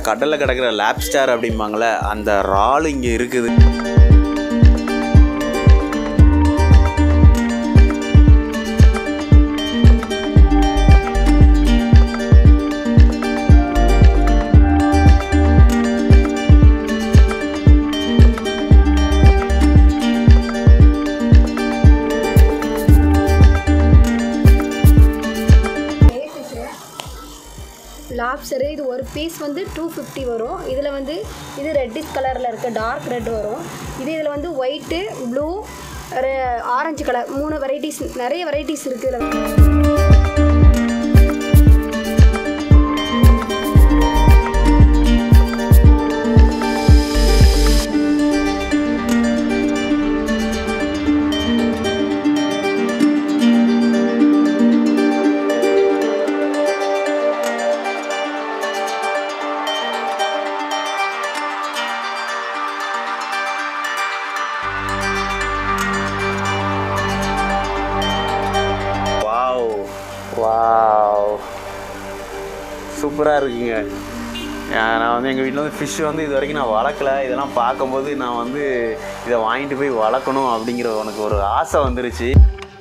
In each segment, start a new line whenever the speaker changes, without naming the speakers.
கடலில் கிடக்கிற லேப்ஸ்டார் அப்படிம்பாங்களே அந்த இறால் இங்கே இருக்குது
லாப்ஸரு இது ஒரு பீஸ் வந்து டூ ஃபிஃப்டி வரும் இதில் வந்து இது ரெட்டிஷ் கலரில் இருக்குது டார்க் ரெட் வரும் இது இதில் வந்து ஒயிட்டு ப்ளூ ஆரஞ்சு கலர் மூணு வெரைட்டிஸ் நிறைய வெரைட்டிஸ் இருக்குது இதில்
வாவ் வாவ் சூப்பராக இருக்குங்க ஏன் நான் வந்து எங்கள் வீட்டில் வந்து ஃபிஷ் வந்து இது வரைக்கும் நான் வளர்க்கல இதெல்லாம் பார்க்கும்போது நான் வந்து இதை வாங்கிட்டு போய் வளர்க்கணும் அப்படிங்கிற உனக்கு ஒரு ஆசை வந்துருச்சு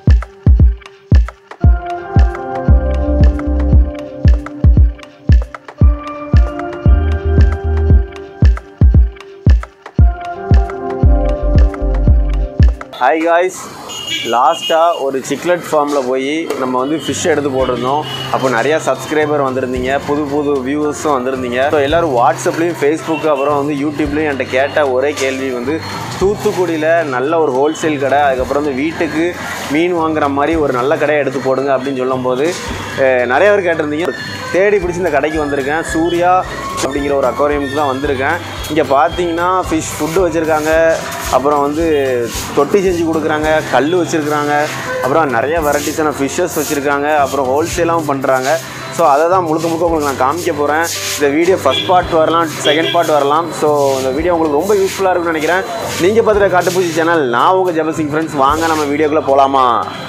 ஹாய் காய்ஸ் லாஸ்ட்டாக ஒரு சிக்லெட் ஃபார்மில் போய் நம்ம வந்து ஃபிஷ் எடுத்து போட்டிருந்தோம் அப்போ நிறையா சப்ஸ்கிரைபர் வந்திருந்தீங்க புது புது வியூவர்ஸும் வந்திருந்தீங்க ஸோ எல்லோரும் வாட்ஸ்அப்லேயும் ஃபேஸ்புக் அப்புறம் வந்து யூடியூப்லேயும் என்கிட்ட கேட்ட ஒரே கேள்வி வந்து தூத்துக்குடியில் நல்ல ஒரு ஹோல்சேல் கடை அதுக்கப்புறம் வந்து வீட்டுக்கு மீன் வாங்குற மாதிரி ஒரு நல்ல கடையை எடுத்து போடுங்க அப்படின்னு சொல்லும்போது அஹ், நிறைய பேர் கேட்டிருந்தீங்க தேடி பிடிச்சி இந்த கடைக்கு வந்திருக்கேன் சூர்யா அப்படிங்கிற ஒரு அக்வாரியமுக்கு தான் வந்திருக்கேன் இங்கே பார்த்தீங்கன்னா ஃபிஷ் ஃபுட்டு வச்சுருக்காங்க அப்புறம் வந்து தொட்டி செஞ்சு கொடுக்குறாங்க கல் வச்சுருக்குறாங்க அப்புறம் நிறைய வெரைட்டிஸான ஃபிஷ்ஷஸ் வச்சுருக்காங்க அப்புறம் ஹோல்சேலாகவும் பண்ணுறாங்க ஸோ அதை தான் முழுக்க முழுக்க உங்களுக்கு நான் காமிக்க போகிறேன் இந்த வீடியோ ஃபஸ்ட் பார்ட் வரலாம் செகண்ட் பார்ட் வரலாம் ஸோ இந்த வீடியோ உங்களுக்கு ரொம்ப யூஸ்ஃபுல்லாக இருக்கும்னு நினைக்கிறேன் நீங்கள் பார்த்துட்டு காட்டுப்பூச்சி சேனல் நான் உங்கள் ஜபசிங் ஃப்ரெண்ட்ஸ் வாங்க நம்ம வீடியோக்குள்ளே போகலாமா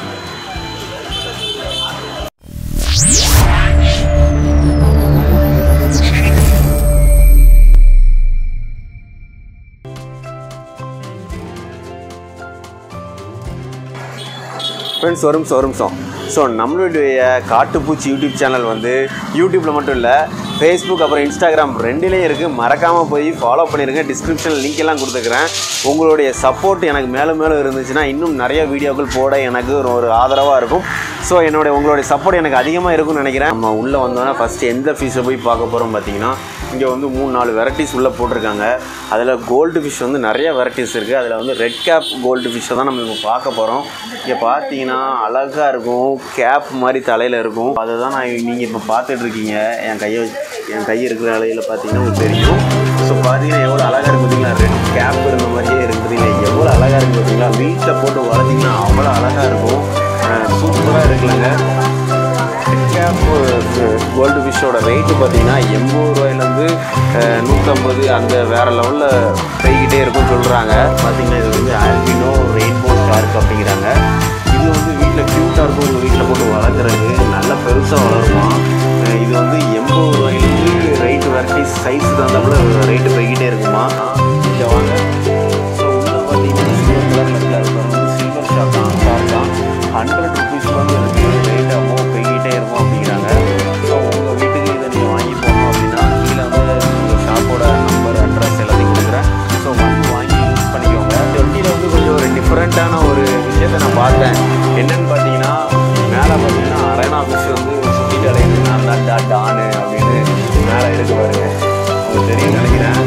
ஃப்ரெண்ட்ஸ் ஒரு நிமிஷம் ஒரு நிமிஷம் ஸோ நம்மளுடைய காட்டுப்பூச்சி யூடியூப் சேனல் வந்து யூடியூப்பில் மட்டும் இல்லை ஃபேஸ்புக் அப்புறம் இன்ஸ்டாகிராம் ரெண்டுலேயும் இருக்குது மறக்காமல் போய் ஃபாலோ பண்ணிடுங்க டிஸ்கிரிப்ஷனில் லிங்க் எல்லாம் கொடுத்துக்கிறேன் உங்களுடைய சப்போர்ட் எனக்கு மேலும் மேலும் இருந்துச்சுன்னா இன்னும் நிறைய வீடியோக்கள் போட எனக்கு ஒரு ஒரு ஆதரவாக இருக்கும் ஸோ என்னுடைய உங்களுடைய சப்போர்ட் எனக்கு அதிகமாக இருக்கும்னு நினைக்கிறேன் நம்ம உள்ளே வந்தோன்னா ஃபஸ்ட்டு எந்த ஃபிஷ்ஷை போய் பார்க்க போகிறோம் பார்த்தீங்கன்னா இங்கே வந்து மூணு நாலு வெரைட்டிஸ் உள்ளே போட்டிருக்காங்க அதில் கோல்டு ஃபிஷ் வந்து நிறைய வெரைட்டிஸ் இருக்குது அதில் வந்து ரெட் கேப் கோல்டு ஃபிஷ்ஷை தான் நம்ம இப்போ பார்க்க போகிறோம் இங்கே பார்த்தீங்கன்னா அழகாக இருக்கும் கேப் மாதிரி தலையில் இருக்கும் அதை தான் நான் நீங்கள் இப்போ பார்த்துட்டு இருக்கீங்க என் கையை வச்சு- என் கை இருக்கிற நிலையில் பார்த்தீங்கன்னா உங்களுக்கு தெரியும் ஸோ பார்த்தீங்கன்னா எவ்வளோ அழகாக இருக்கு பார்த்தீங்களா ரெட் கேப் இருந்த மாதிரியே இருக்கு பார்த்தீங்களா எவ்வளோ அழகாக இருக்குது பார்த்தீங்களா வீட்டில் போட்டு வளர்த்திங்கன்னா அவ்வளோ அழகாக இருக்கும் சூப்பராக இருக்குல்லங்க கேப் கோல்டு ஃபிஷ்ஷோட ரேட்டு பார்த்தீங்கன்னா எண்பது ரூபாயிலேருந்து நூற்றம்பது அந்த வேறு லெவலில் போய்கிட்டே இருக்கும்னு சொல்கிறாங்க பார்த்தீங்கன்னா இது வந்து ஆல்பினோ ரெயின்போ ஷார்க் அப்படிங்கிறாங்க இது வந்து வீட்டில் க்யூட்டாக இருக்கும் உங்கள் வீட்டில் போட்டு வளர்க்குறது நல்ல பெருசாக வளருமா அஹ் இது வந்து எண்பது ரூபாயிலேருந்து ரேட்டு வெரைட்டிஸ் சைஸ் தகுந்தாப்புல ரேட்டு போய்கிட்டே இருக்குமா இங்கே வாங்க ஸோ உள்ள பார்த்தீங்கன்னா சில்வர் கலரில் இருக்கிறது சில்வர் ஷாப் தான் ஷார்க் தான் ஹண்ட்ரட் ருபீஸ் வந்து இருக்குது ரேட் அமௌண்ட் போய்கிட்டே இருக்கும் அப்படிங்கிறாங்க ஸோ உங்கள் வீட்டுக்கு இதை நீங்கள் வாங்கி போகணும் அப்படின்னா கீழே வந்து உங்கள் ஷாப்போட நம்பர் அட்ரஸ் எல்லாத்தையும் கொடுக்குறேன் ஸோ வந்து வாங்கி யூஸ் பண்ணிக்கோங்க தொட்டியில் வந்து கொஞ்சம் ஒரு டிஃப்ரெண்ட்டான ஒரு விஷயத்தை நான் பார்த்தேன் என்னன்னு பார்த்தீங்கன்னா மேலே பார்த்தீங்கன்னா அரைனா ஃபிஷ் வந்து சுற்றிட்டு அலையுது நான் தான் டா டானு அப்படின்னு மேலே இருக்கு பாருங்க உங்களுக்கு தெரியும் நினைக்கிறேன்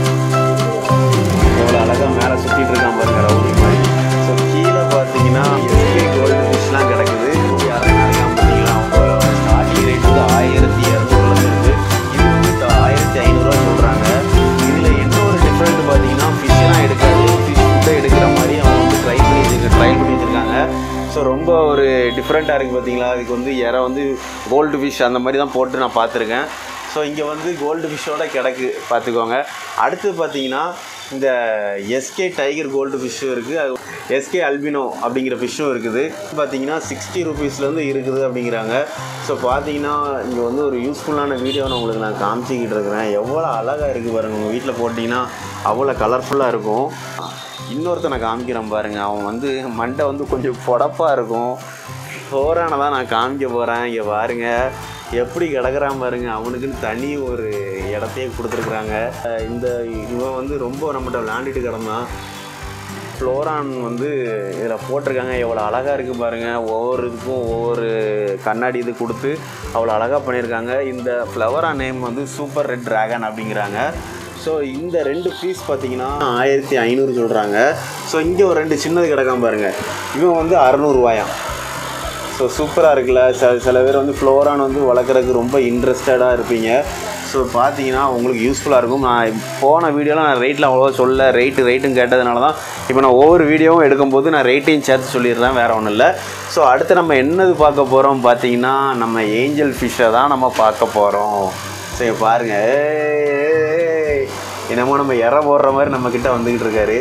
எவ்வளோ அழகாக மேலே சுற்றிட்டு இருக்கான் பாருங்க ரவுடி மாதிரி ஸோ கீழே பார்த்தீங்கன்னா எஸ்பி கோல்டு ஃபிஷ்லாம் கிடக்குது யாரும் நிறையா பார்த்தீங்களா அவங்க ஸ்டார்டிங் ரேட் வந்து ஆயிரத்தி இரநூறுலேருந்து இருக்குது இது வந்து த- ஆயிரத்தி ஐநூறுரூவா சொல்கிறாங்க இதில் என்ன ஒரு டிஃப்ரெண்ட் பார்த்தீங்கன்னா ஃபிஷ்ஷெல்லாம் எடுக்காது ஃபிஷ் ஃபுட்டை எடுக்கிற மாதிரி அவங்க வந்து ட்ரை பண்ணி வச்சிருக்க ட்ரையல் பண்ணி வச்சுருக்காங்க ஸோ ரொம்ப ஒரு டிஃப்ரெண்ட்டாக இருக்குது பார்த்தீங்களா அதுக்கு வந்து இறை வந்து கோல்டு ஃபிஷ் அந்த மாதிரி தான் போட்டு நான் பார்த்துருக்கேன் ஸோ இங்கே வந்து கோல்டு ஃபிஷ்ஷோட கிடக்கு பார்த்துக்கோங்க அடுத்து பார்த்தீங்கன்னா இந்த எஸ்கே டைகர் கோல்டு ஃபிஷ்ஷும் இருக்குது எஸ்கே அல்பினோ அப்படிங்கிற ஃபிஷ்ஷும் இருக்குது பார்த்தீங்கன்னா சிக்ஸ்டி ருபீஸ்லேருந்து இருக்குது அப்படிங்கிறாங்க ஸோ பார்த்தீங்கன்னா இங்கே வந்து ஒரு யூஸ்ஃபுல்லான வீடியோ நான் உங்களுக்கு நான் காமிச்சிக்கிட்டு இருக்கிறேன் எவ்வளோ அழகாக இருக்குது பாருங்கள் உங்கள் வீட்டில் போட்டிங்கன்னா அவ்வளோ கலர்ஃபுல்லாக இருக்கும் இன்னொருத்தனை நான் காமிக்கிறேன் பாருங்கள் அவன் வந்து மண்டை வந்து கொஞ்சம் புடப்பாக இருக்கும் ஃபோரானை தான் நான் காமிக்க போகிறேன் இங்கே பாருங்க எப்படி கிடக்குறான் பாருங்க அவனுக்குன்னு தனி ஒரு இடத்தையே கொடுத்துருக்குறாங்க அஹ் இந்த இவன் வந்து ரொம்ப நம்மகிட்ட விளாண்டுட்டு கிடந்தான் ஃப்ளோரான் வந்து இதில் போட்டிருக்காங்க எவ்வளோ அழகாக இருக்குது பாருங்கள் ஒவ்வொரு இதுக்கும் ஒவ்வொரு கண்ணாடி இது கொடுத்து அவ்வளோ அழகாக பண்ணியிருக்காங்க இந்த ஃப்ளவரா நேம் வந்து சூப்பர் ரெட் டிராகன் அப்படிங்கிறாங்க ஸோ இந்த ரெண்டு பீஸ் பார்த்தீங்கன்னா ஆயிரத்தி ஐநூறு சொல்கிறாங்க ஸோ இங்கே ஒரு ரெண்டு சின்னது கிடக்காம பாருங்கள் இவன் வந்து அறநூறுவாயாம் ஸோ சூப்பராக இருக்குல்ல சில சில பேர் வந்து ஃப்ளோரான் வந்து வளர்க்குறதுக்கு ரொம்ப இன்ட்ரெஸ்டடாக இருப்பீங்க ஸோ பார்த்தீங்கன்னா உங்களுக்கு யூஸ்ஃபுல்லாக இருக்கும் நான் போன வீடியோவில் நான் ரேட்டில் அவ்வளோவா சொல்ல ரேட்டு ரேட்டும் கேட்டதுனால தான் இப்போ நான் ஒவ்வொரு வீடியோவும் எடுக்கும்போது நான் ரேட்டையும் சேர்த்து சொல்லிடுறேன் வேறு ஒன்றும் இல்லை ஸோ அடுத்து நம்ம என்னது பார்க்க போகிறோம் பார்த்தீங்கன்னா நம்ம ஏஞ்சல் ஃபிஷ்ஷை தான் நம்ம பார்க்க போகிறோம் சரி பாருங்கள் ஏய், என்னமோ நம்ம இற போடுற மாதிரி நம்மக்கிட்ட வந்துக்கிட்டு இருக்காரு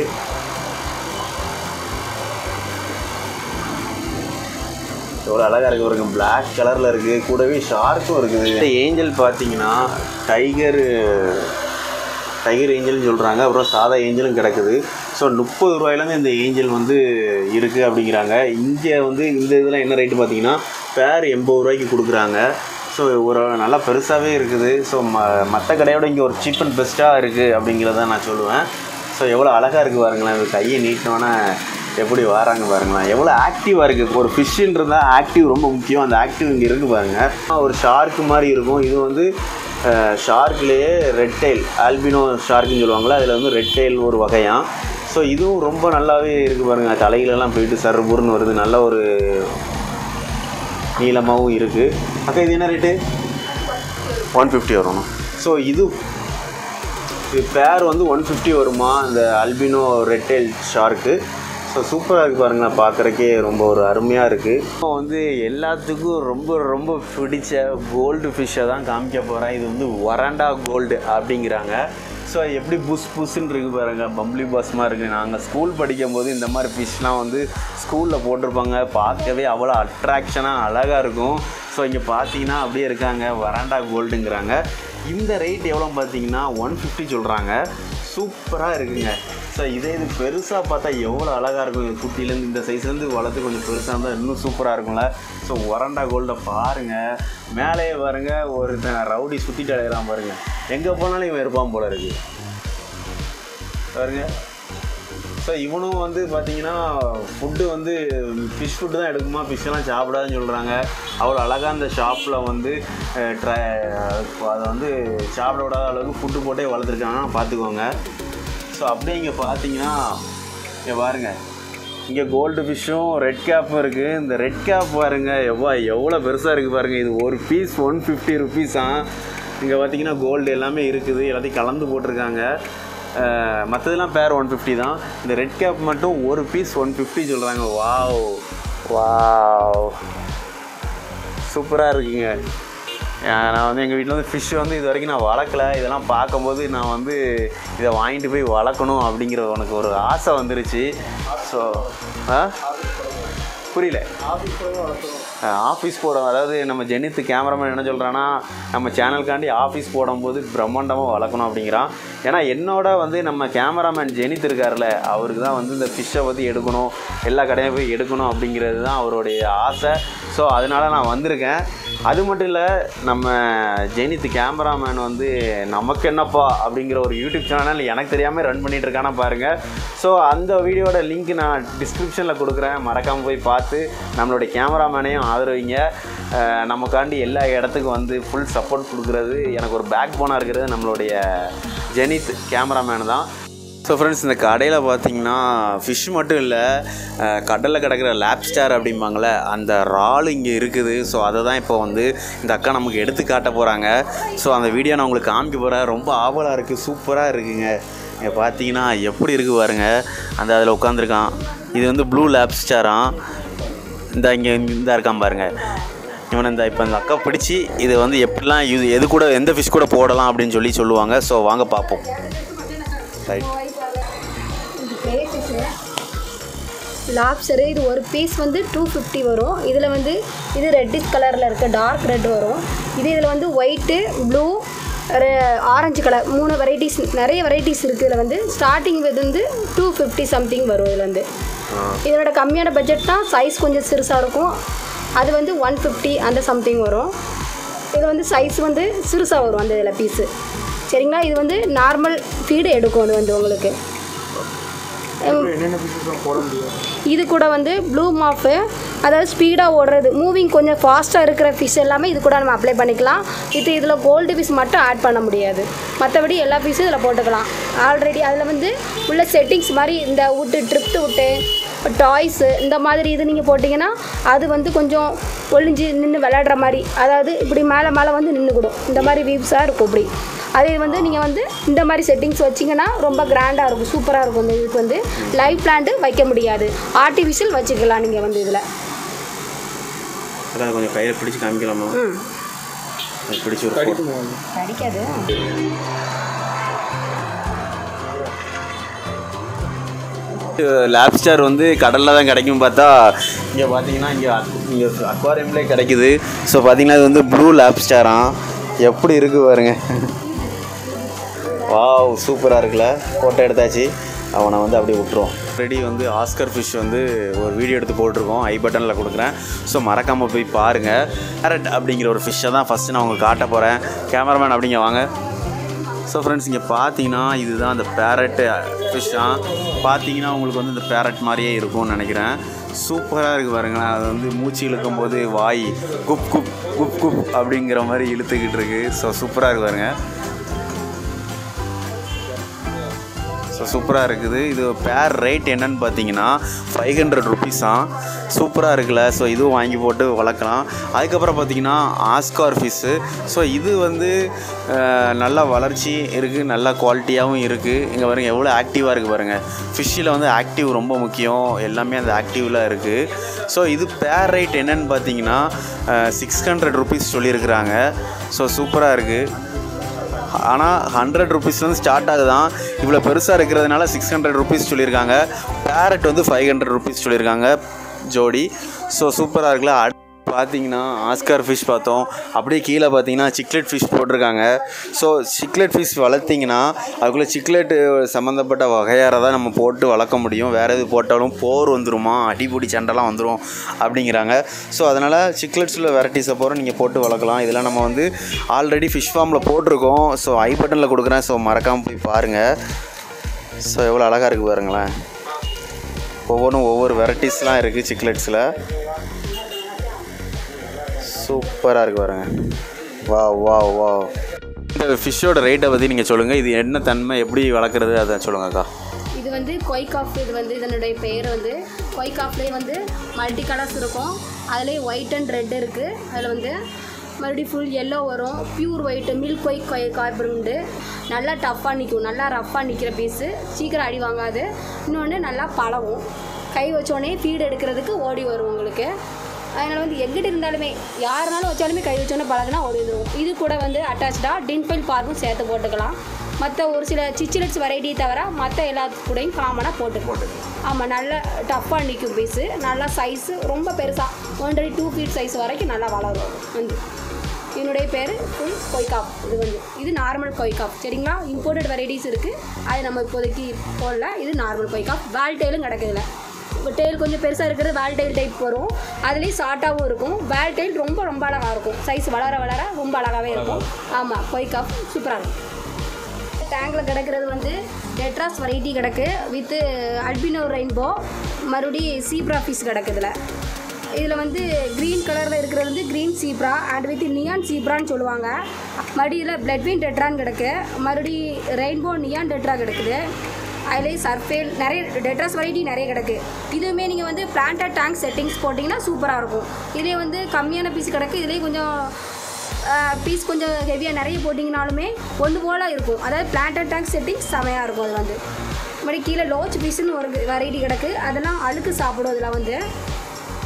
எவ்வளோ அழகாக இருக்குது பாருங்க Black கலரில் இருக்குது கூடவே ஷார்க்கும் இருக்குது இந்த ஏஞ்சல் பார்த்தீங்கன்னா டைகர் டைகர் ஏஞ்சல்னு சொல்கிறாங்க அப்புறம் சாதா ஏஞ்சலும் கிடக்குது ஸோ முப்பது ரூபாயிலேருந்து இந்த ஏஞ்சல் வந்து இருக்குது அப்படிங்கிறாங்க இங்கே வந்து இந்த இதில் என்ன ரேட்டு பார்த்தீங்கன்னா பேர் எண்பது ரூபாய்க்கு கொடுக்குறாங்க ஸோ ஒரு நல்லா பெருசாகவே இருக்குது ஸோ ம மற்ற கடையோட இங்கே ஒரு சீப் அண்ட் பெஸ்ட்டாக இருக்குது அப்படிங்கிறத நான் சொல்லுவேன் ஸோ எவ்வளோ அழகாக இருக்குது பாருங்களேன் இது கையை நீட்டினோன்னே எப்படி வராங்க பாருங்களேன் எவ்வளோ ஆக்டிவாக இருக்குது ஒரு ஃபிஷ்ஷுன்னு இருந்தால் ஆக்டிவ் ரொம்ப முக்கியம் அந்த ஆக்டிவ் இங்கே இருக்குது பாருங்கள் ஒரு ஷார்க்கு மாதிரி இருக்கும் இது வந்து ஷார்க்லேயே ரெட் டெயில் ஆல்பினோ ஷார்க்குன்னு சொல்லுவாங்களே அதில் வந்து ரெட் டெயில் ஒரு வகையாம் ஸோ இதுவும் ரொம்ப நல்லாவே இருக்குது பாருங்கள் தலையிலலாம் போயிட்டு சர்புர்னு வருது நல்ல ஒரு நீளமாகவும் இருக்குது அக்கா இது என்ன ரேட்டு ஒன் ஃபிஃப்டி வரணும் ஸோ இது இது பேர் வந்து ஒன் ஃபிஃப்டி வருமா இந்த அல்பினோ ரெட்டெயில் ஷார்க்கு ஸோ சூப்பராக இருக்குது பாருங்களேன் பார்க்குறக்கே ரொம்ப ஒரு அருமையாக இருக்குது இப்போ வந்து எல்லாத்துக்கும் ரொம்ப ரொம்ப பிடிச்ச கோல்டு ஃபிஷ்ஷை தான் காமிக்க போகிறேன் இது வந்து வராண்டா கோல்டு அப்படிங்கிறாங்க ஸோ எப்படி புஸ் புஸ்ன்னு இருக்கு பாருங்க பம்ப்ளி பாஸ்மாக இருக்குது நாங்கள் ஸ்கூல் படிக்கும்போது இந்த மாதிரி ஃபிஷ்லாம் வந்து ஸ்கூலில் போட்டிருப்பாங்க பார்க்கவே அவ்வளோ அட்ராக்ஷனாக அழகாக இருக்கும் ஸோ இங்கே பார்த்தீங்கன்னா அப்படியே இருக்காங்க வராண்டா கோல்டுங்கிறாங்க இந்த ரேட் எவ்வளோ பார்த்தீங்கன்னா ஒன் ஃபிஃப்டி சொல்கிறாங்க சூப்பராக இருக்குங்க ஸோ இதே இது பெருசாக பார்த்தா எவ்வளோ அழகாக இருக்கும் இது குட்டிலேருந்து இந்த சைஸ்லேருந்து வளர்த்து கொஞ்சம் பெருசாக இருந்தால் இன்னும் சூப்பராக இருக்கும்ல ஸோ ஒரண்டா கோல்டை பாருங்கள் மேலேயே பாருங்க ஒருத்தன் ரவுடி சுற்றிட்டு அடையிறான் பாருங்க எங்கே போனாலும் இவன் இருப்பான் போல இருக்கு பாருங்க ஸோ இவனும் வந்து பார்த்தீங்கன்னா ஃபுட்டு வந்து ஃபிஷ் ஃபுட்டு தான் எடுக்குமா ஃபிஷ்ஷெல்லாம் சாப்பிடாதுன்னு சொல்கிறாங்க அவ்வளோ அழகாக அந்த ஷாப்பில் வந்து அஹ், ட்ரை அதை வந்து சாப்பிட விடாத அளவுக்கு ஃபுட்டு போட்டே வளர்த்துருக்காங்கன்னா பார்த்துக்கோங்க ஸோ அப்படியே இங்கே பார்த்தீங்கன்னா இங்கே பாருங்க இங்கே கோல்டு ஃபிஷ்ஷும் ரெட் கேப்பும் இருக்குது இந்த ரெட் கேப் பாருங்க எவ்வளோ எவ்வளோ பெருசாக இருக்குது பாருங்கள் இது ஒரு பீஸ் ஒன் ஃபிஃப்டி ருபீஸாம் இங்கே பார்த்தீங்கன்னா கோல்டு எல்லாமே இருக்குது எல்லாத்தையும் கலந்து போட்டிருக்காங்க மற்றதெல்லாம் பேர் ஒன் ஃபிஃப்டி தான் இந்த ரெட் கேப் மட்டும் ஒரு பீஸ் ஒன் ஃபிஃப்டி சொல்கிறாங்க வாவ் வாவ் சூப்பராக இருக்குங்க அஹ் நான் வந்து எங்கள் வீட்டில் வந்து ஃபிஷ் வந்து இது வரைக்கும் நான் வளர்க்கல இதெல்லாம் பார்க்கும்போது நான் வந்து இதை வாங்கிட்டு போய் வளர்க்கணும் அப்படிங்கிற உனக்கு ஒரு ஆசை வந்துருச்சு ஸோ ஆ புரியல ஆஃபீஸ் போட அதாவது நம்ம ஜெனித் கேமராமேன் என்ன சொல்கிறான்னா நம்ம சேனலுக்காண்டி ஆஃபீஸ் போடும்போது பிரம்மாண்டமாக வளர்க்கணும் அப்படிங்கிறான் ஏன்னா என்னோட வந்து நம்ம கேமராமேன் ஜெனித் இருக்கார்ல அவருக்கு தான் வந்து இந்த ஃபிஷ்ஷை பற்றி எடுக்கணும் எல்லா கடையும் போய் எடுக்கணும் அப்படிங்கிறது தான் அவருடைய ஆசை ஸோ அதனால நான் வந்திருக்கேன் அது மட்டும் இல்லை நம்ம ஜெனித் கேமராமேன் வந்து நமக்கு என்னப்பா அப்படிங்கிற ஒரு யூடியூப் சேனல் எனக்கு தெரியாமல் ரன் பண்ணிட்டு இருக்கானா பாருங்கள் ஸோ அந்த வீடியோட லிங்க் நான் டிஸ்கிரிப்ஷனில் கொடுக்குறேன் மறக்காமல் போய் பார்த்து நம்மளுடைய கேமராமேனையும் ஆதரவிங்க அஹ் நமக்காண்டி எல்லா இடத்துக்கும் வந்து ஃபுல் சப்போர்ட் கொடுக்குறது எனக்கு ஒரு பேக் போனாக இருக்கிறது நம்மளுடைய ஜெனித் கேமராமேன் தான் ஸோ ஃப்ரெண்ட்ஸ் இந்த கடையில் பார்த்தீங்கன்னா ஃபிஷ் மட்டும் இல்லை கடலில் கிடக்கிற லேப்ஸ்டார் அப்படிம்பாங்களே அந்த இறால் இங்கே இருக்குது ஸோ அதை தான் இப்போ வந்து இந்த அக்கா நமக்கு எடுத்து காட்ட போகிறாங்க ஸோ அந்த வீடியோ நான் உங்களுக்கு காமிக்க போகிறேன் ரொம்ப ஆவலாக இருக்குது சூப்பராக இருக்குங்க இங்கே பார்த்தீங்கன்னா எப்படி இருக்குது பாருங்க அந்த அதில் உட்காந்துருக்கான் இது வந்து ப்ளூ லேப்ஸ்டாராம் இந்த இங்கே இந்த இருக்கான் பாருங்க இவனை இந்த இப்போ இந்த அக்கா பிடிச்சி இது வந்து எப்படிலாம் யூஸ் எது கூட எந்த ஃபிஷ் கூட போடலாம் அப்படின்னு சொல்லி சொல்லுவாங்க ஸோ வாங்க பார்ப்போம் ரைட்
லாப்ஸரு லாப்ஸரு இது ஒரு பீஸ் வந்து டூ ஃபிஃப்டி வரும் இதில் வந்து இது ரெட்டிஷ் கலரில் இருக்க டார்க் ரெட் வரும் இது இதில் வந்து ஒயிட்டு ப்ளூ ஆரஞ்சு கலர் மூணு வெரைட்டிஸ் நிறைய வெரைட்டிஸ் இருக்குது இதில் வந்து ஸ்டார்டிங் வந்து டூ ஃபிஃப்டி சம்திங் வரும் இதில் வந்து இதனோட கம்மியான பட்ஜெட் தான் சைஸ் கொஞ்சம் சிறுசாக இருக்கும் அது வந்து ஒன் ஃபிஃப்டி அந்த சம்திங் வரும் இது வந்து சைஸ் வந்து சிறுசாக வரும் அந்த இதில் பீஸு சரிங்களா இது வந்து நார்மல் ஃபீடு எடுக்கும் அது வந்து உங்களுக்கு
என்னென்ன பீசஸ் போட முடியும்
இது கூட வந்து ப்ளூ மாஃபு அதாவது ஸ்பீடாக ஓடுறது மூவிங் கொஞ்சம் ஃபாஸ்ட்டாக இருக்கிற ஃபிஷ் எல்லாமே இது கூட நம்ம அப்ளை பண்ணிக்கலாம் இது இதில் கோல்டு ஃபிஷ் மட்டும் ஆட் பண்ண முடியாது மற்றபடி எல்லா ஃபிஷ்ஷும் இதில் போட்டுக்கலாம் ஆல்ரெடி அதில் வந்து உள்ள செட்டிங்ஸ் மாதிரி இந்த விட்டு ட்ரிப்ட் விட்டு டாய்ஸு இந்த மாதிரி இது நீங்கள் போட்டிங்கன்னா அது வந்து கொஞ்சம் ஒளிஞ்சு நின்று விளையாடுற மாதிரி அதாவது இப்படி மேலே மேலே வந்து நின்றுக்கிடும் இந்த மாதிரி வீவ்ஸாக இருக்கும் இப்படி அதே வந்து நீங்கள் வந்து இந்த மாதிரி செட்டிங்ஸ் வச்சிங்கன்னா ரொம்ப கிராண்டாக இருக்கும் சூப்பராக இருக்கும் இந்த இதுக்கு வந்து லைவ் பிளான்ட்டு வைக்க முடியாது ஆர்டிஃபிஷியல் வச்சுக்கலாம் நீங்கள் வந்து இதில்
அதான் கொஞ்சம் கையில் பிடிச்சி காமிக்கலாமா
ம்
அது பிடிச்சி ஒரு photo.
கிடைக்காது
லேப்ஸ்டார் வந்து கடலில் தான் கிடைக்கும் பார்த்தா இங்கே பார்த்தீங்கன்னா இங்கே இங்கே அக்வாரியம்லேயே கிடைக்குது ஸோ பார்த்தீங்கன்னா இது வந்து ப்ளூ லேப்ஸ்டாராம் எப்படி இருக்கு பாருங்க வாவ் சூப்பராக இருக்குல்ல ஃபோட்டோ எடுத்தாச்சு அவனை வந்து அப்படியே விட்டுருவோம் ரெடி வந்து ஆஸ்கர் ஃபிஷ் வந்து ஒரு வீடியோ எடுத்து போட்டிருக்கோம் ஐ பட்டனில் கொடுக்குறேன் ஸோ மறக்காமல் போய் பாருங்கள் கேரட் அப்படிங்கிற ஒரு ஃபிஷ்ஷை தான் ஃபஸ்ட்டு நான் உங்களுக்கு காட்ட போகிறேன் கேமராமேன் அப்படிங்க வாங்க ஸோ ஃப்ரெண்ட்ஸ் இங்கே பார்த்தீங்கன்னா இதுதான் அந்த பேரட்டு ஃபிஷ்ஷாக பார்த்தீங்கன்னா உங்களுக்கு வந்து இந்த பேரட் மாதிரியே இருக்கும்னு நினைக்கிறேன் சூப்பராக இருக்குது பாருங்களேன் அது வந்து மூச்சு இழுக்கும் போது வாய் குப் குப் குப் குப் அப்படிங்கிற மாதிரி இழுத்துக்கிட்டு இருக்கு ஸோ சூப்பராக இருக்கு பாருங்க ஸோ சூப்பராக இருக்குது இது பேர் ரேட் என்னன்னு பார்த்தீங்கன்னா ஃபைவ் ஹண்ட்ரட் ருபீஸாம் சூப்பராக இருக்குல்ல ஸோ இதுவும் வாங்கி போட்டு வளர்க்கலாம் அதுக்கப்புறம் பார்த்தீங்கன்னா ஆஸ்கார் ஃபிஷ்ஷு ஸோ இது வந்து அஹ், நல்ல வளர்ச்சி இருக்குது நல்ல குவாலிட்டியாகவும் இருக்குது இங்கே பாருங்க எவ்வளோ ஆக்டிவாக இருக்குது பாருங்கள் ஃபிஷ்ஷில் வந்து ஆக்டிவ் ரொம்ப முக்கியம் எல்லாமே அந்த ஆக்டிவில் இருக்குது ஸோ இது பேர் ரேட் என்னன்னு பார்த்தீங்கன்னா சிக்ஸ் ஹண்ட்ரட் ருபீஸ் சொல்லியிருக்கிறாங்க ஸோ சூப்பராக இருக்குது ஆனால் ஹண்ட்ரட் ருபீஸ்லேருந்து ஸ்டார்ட் ஆகுதான் இவ்வளோ பெருசாக இருக்கிறதுனால சிக்ஸ் ஹண்ட்ரட் ருபீஸ் சொல்லியிருக்காங்க பேரட் வந்து ஃபைவ் ஹண்ட்ரட் ருபீஸ் சொல்லியிருக்காங்க ஜோடி ஸோ சூப்பராக இருக்குல்ல அடுத்து பார்த்தீங்கன்னா ஆஸ்கார் ஃபிஷ் பார்த்தோம் அப்படியே கீழே பார்த்தீங்கன்னா சிக்லெட் ஃபிஷ் போட்டிருக்காங்க ஸோ சிக்லெட் ஃபிஷ் வளர்த்திங்கன்னா அதுக்குள்ளே சிக்லெட்டு சம்மந்தப்பட்ட வகையாரை தான் நம்ம போட்டு வளர்க்க முடியும் வேறு எது போட்டாலும் போர் வந்துருமா அடிபொடி சண்டைலாம் வந்துடும் அப்படிங்கிறாங்க ஸோ அதனால் சிக்லெட்ஸில் வெரைட்டிஸை போகிற நீங்கள் போட்டு வளர்க்கலாம் இதெல்லாம் நம்ம வந்து ஆல்ரெடி ஃபிஷ் ஃபார்மில் போட்டிருக்கோம் ஸோ ஐ பட்டனில் கொடுக்குறேன் ஸோ மறக்காமல் போய் பாருங்கள் ஸோ எவ்வளோ அழகாக இருக்குது பாருங்களேன் ஒவ்வொன்றும் ஒவ்வொரு வெரைட்டிஸ்லாம் இருக்குது சிக்லெட்ஸில் சூப்பராக இருக்கு பாருங்க வா வா வா இந்த ஃபிஷ்ஷோட ரேட்டை பற்றி நீங்கள் சொல்லுங்கள் இது என்ன தன்மை எப்படி வளர்க்குறது அதை சொல்லுங்க அக்கா
இது வந்து கொய்காஃப் இது வந்து இதனுடைய பெயர் வந்து கொய்காஃப்லேயே வந்து மல்டி கலர்ஸ் இருக்கும் அதுலேயே ஒயிட் அண்ட் ரெட் இருக்குது அதில் வந்து மறுபடியும் ஃபுல் எல்லோ வரும் pure white milk white koi காய்பருண்டு நல்லா டஃப்பாக நிற்கும் நல்லா ரஃப்பாக நிற்கிற பீஸு சீக்கிரம் அடி வாங்காது இன்னொன்று நல்லா பழகும் கை வச்சோடனே ஃபீடு எடுக்கிறதுக்கு ஓடி வரும் உங்களுக்கு அதனால் வந்து எங்கிட்ட இருந்தாலுமே யாருனாலும் வச்சாலுமே கை வச்சோன்னே பழகுனா ஓடிடுவோம் இது கூட வந்து அட்டாச்சாக டின்பைல் பார்க்கும் சேர்த்து போட்டுக்கலாம் மற்ற ஒரு சில சிச்சிலட்ஸ் வெரைட்டி தவிர மற்ற எல்லா கூடயும் காமனாக போட்டு ஆமாம் நல்லா டஃப்பாக நிற்கும் பீஸு நல்லா சைஸு ரொம்ப பெருசாக ஒன்றரை டூ ஃபீட் சைஸ் வரைக்கும் நல்லா வளரும் வந்து என்னுடைய பேர் ஃபுல் கொய்காப் இது வந்து இது நார்மல் கொய்காப் சரிங்களா இம்போர்ட்டட் வெரைட்டிஸ் இருக்குது அது நம்ம இப்போதைக்கு போடல இது நார்மல் கொய்காப் வேல் டெயிலும் கிடக்குதுல இப்போ டெயில் கொஞ்சம் பெருசாக இருக்கிறது வேல் டெயில் டைப் வரும் அதுலேயும் ஷார்ட்டாகவும் இருக்கும் வேல் டெயில் ரொம்ப ரொம்ப அழகாக இருக்கும் சைஸ் வளர வளர ரொம்ப அழகாகவே இருக்கும் ஆமாம் கொய்காப் சூப்பராக இருக்கும் டேங்கில் கிடக்கிறது வந்து டெட்ராஸ் வெரைட்டி கிடக்கு வித்து அல்பினோ ரெயின்போ மறுபடி சீப்ரா ஃபிஷ் கிடக்குதுல இதில் வந்து க்ரீன் கலரில் இருக்கிறது வந்து green zebra and with neon சீப்ரான்னு சொல்லுவாங்க மறுபடியும் இதில் பிளட் வீன் டெட்ரான்னு கிடக்கு மறுபடி ரெயின்போ நியான் டெட்ரா கிடக்குது அதுலேயே சர்ஃபேல் நிறைய டெட்ராஸ் வெரைட்டி நிறைய கிடக்கு இதுவுமே நீங்கள் வந்து பிளான்டட் டேங்க் செட்டிங்ஸ் போட்டிங்கன்னா சூப்பராக இருக்கும் இதுலேயே வந்து கம்மியான பீஸ் கிடக்கு இதுலேயே கொஞ்சம் பீஸ் கொஞ்சம் ஹெவியாக நிறைய போட்டிங்கனாலுமே ஒன்று போல் இருக்கும் அதாவது பிளான்டட் டேங்க் செட்டிங்ஸ் செமையாக இருக்கும் அது வந்து மறுபடி கீழே லோச் பீஸுன்னு ஒரு வெரைட்டி கிடக்கு அதெல்லாம் அழுக்கு சாப்பிடும் அதில் வந்து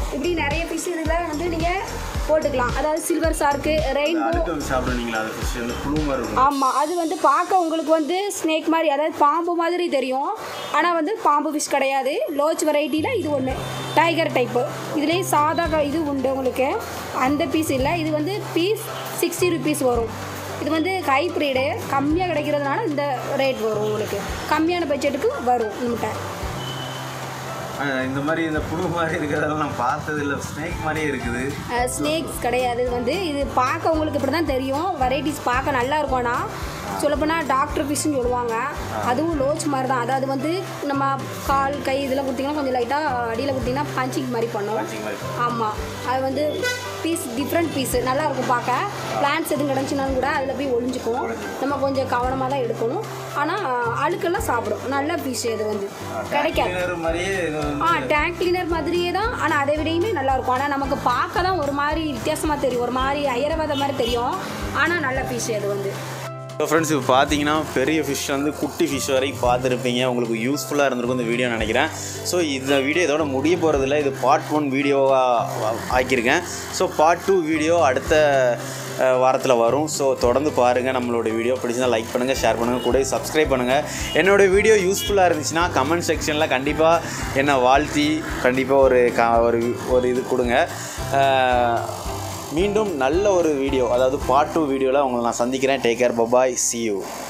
இப்படி நிறைய ஃபிஷ் இதில் வந்து நீங்கள் போட்டுக்கலாம் அதாவது சில்வர் ஷார்க்கு ரெயின்போ
அடுத்து வந்து சாப்பிடுவீங்களா அது ஃபிஷ் வந்து புழு மாதிரி இருக்கும்
ஆமாம் அது வந்து பார்க்க உங்களுக்கு வந்து ஸ்னேக் மாதிரி அதாவது பாம்பு மாதிரி தெரியும் ஆனால் வந்து பாம்பு ஃபிஷ் கிடையாது லோச் வெரைட்டியில் இது ஒன்று டைகர் டைப்பு இதுலேயே சாதா க- இது உண்டு உங்களுக்கு அந்த பீஸ் இல்லை இது வந்து பீஸ் சிக்ஸ்டி ருபீஸ் வரும் இது வந்து ஹைப்ரிடு கம்மியாக கிடைக்கிறதுனால இந்த ரேட் வரும் உங்களுக்கு கம்மியான பட்ஜெட்டுக்கு வரும் நம்மகிட்ட
ஆஹ் இந்த மாதிரி இந்த புழு மாதிரி இருக்கிறதெல்லாம் நான் பார்த்தது இல்லை ஸ்னேக் மாதிரியே இருக்குது
ஸ்னேக்ஸ் கிடையாது இது வந்து இது பார்க்க உங்களுக்கு இப்படி தான் தெரியும் வெரைட்டிஸ் பார்க்க நல்லா இருக்கும் ஆனால் சொல்லப்போனால் டாக்டர் ஃபிஷ்னு சொல்லுவாங்க அதுவும் லோச் மாதிரி தான் அதாவது வந்து நம்ம கால் கை இதெல்லாம் கொடுத்தீங்கன்னா கொஞ்சம் லைட்டாக அடியில் கொடுத்தீங்கன்னா பஞ்சிங் மாதிரி பண்ணும்
Punching மாதிரி.
ஆமாம் அது வந்து பீஸ் டிஃப்ரெண்ட் பீஸ் நல்லா இருக்கும் பார்க்க பிளான்ஸ் எதுவும் கிடந்துச்சுனாலும் கூட அதில் போய் ஒளிஞ்சுக்கும் நம்ம கொஞ்சம் கவனமாக தான் எடுக்கணும் ஆனால் அழுக்கெல்லாம் சாப்பிடும் நல்ல ஃபிஷ் இது வந்து கிடைக்காது
Cleaner மாதிரியே இது வந்து
ஆ டேங்க் கிளீனர் மாதிரியே தான் ஆனால் அதை விடையுமே நல்லா இருக்கும் ஆனால் நமக்கு பார்க்க தான் ஒரு மாதிரி வித்தியாசமாக தெரியும் ஒரு மாதிரி ஐரவாத மாதிரி தெரியும் ஆனால் நல்ல ஃபிஷ் அது வந்து
ஸோ ஃப்ரெண்ட்ஸ் இப்போ பார்த்தீங்கன்னா பெரிய ஃபிஷ் வந்து குட்டி ஃபிஷ் வரைக்கும் பார்த்துருப்பீங்க உங்களுக்கு யூஸ்ஃபுல்லாக இருந்திருக்கும் இந்த வீடியோ நினைக்கிறேன் ஸோ இந்த வீடியோ இதோட முடிய போகிறதில்ல இது பார்ட் ஒன் வீடியோவாக ஆக்கியிருக்கேன் ஸோ பார்ட் டூ வீடியோ அடுத்த வாரத்தில் வரும் ஸோ தொடர்ந்து பாருங்கள் நம்மளோட வீடியோ பிடிச்சிருந்தா லைக் பண்ணுங்கள் ஷேர் பண்ணுங்கள் கூட சப்ஸ்கிரைப் பண்ணுங்கள் என்னோட வீடியோ யூஸ்ஃபுல்லாக இருந்துச்சுன்னா கமெண்ட் செக்ஷனில் கண்டிப்பாக என்னை வாழ்த்தி கண்டிப்பாக ஒரு க ஒரு ஒரு இது கொடுங்க அஹ், மீண்டும் நல்ல ஒரு வீடியோ அதாவது பார்ட் டூ வீடியோவில் உங்களை நான் சந்திக்கிறேன் take care bye bye see you